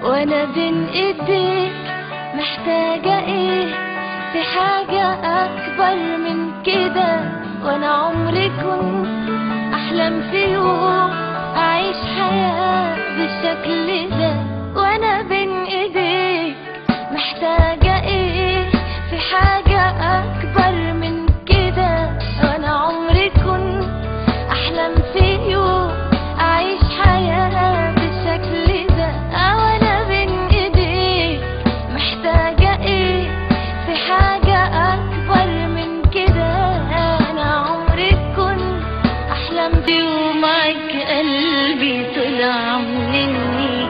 وانا بين ايديك محتاجة ايه في حاجة اكبر من كده وانا عمري كنت احلم في يوم اعيش حياة بالشكل ده وانا بين ايديك محتاجة ايه في حاجة اكبر من كده وانا عمري كنت احلم في يوم اعيش حياة بالشكل ده وانا بين ايديك محتاجة ايه في حاجة اكبر من كده انا عمري كنت احلم بيه ومعك قلبي طلع مني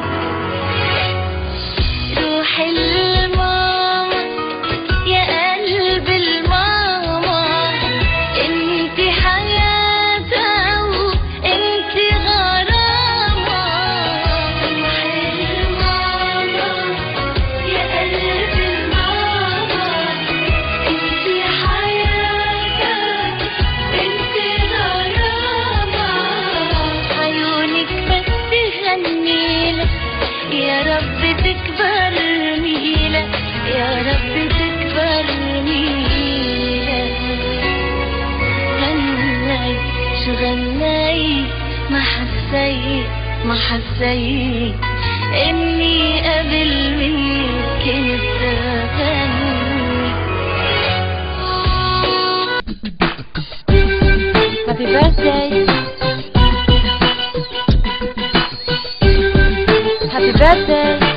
روح الماما يا قلب الماما انت حياتها وانت غرامة روح الماما يا قلب الماما انت حياتها انت غرامة عيونك بس تغنيلك يا رب تكبر ميلة يا رب تكبر ميلة غني شو غني ما حسيت ما حسيت اني قبل منك كنت غني Happy birthday Happy birthday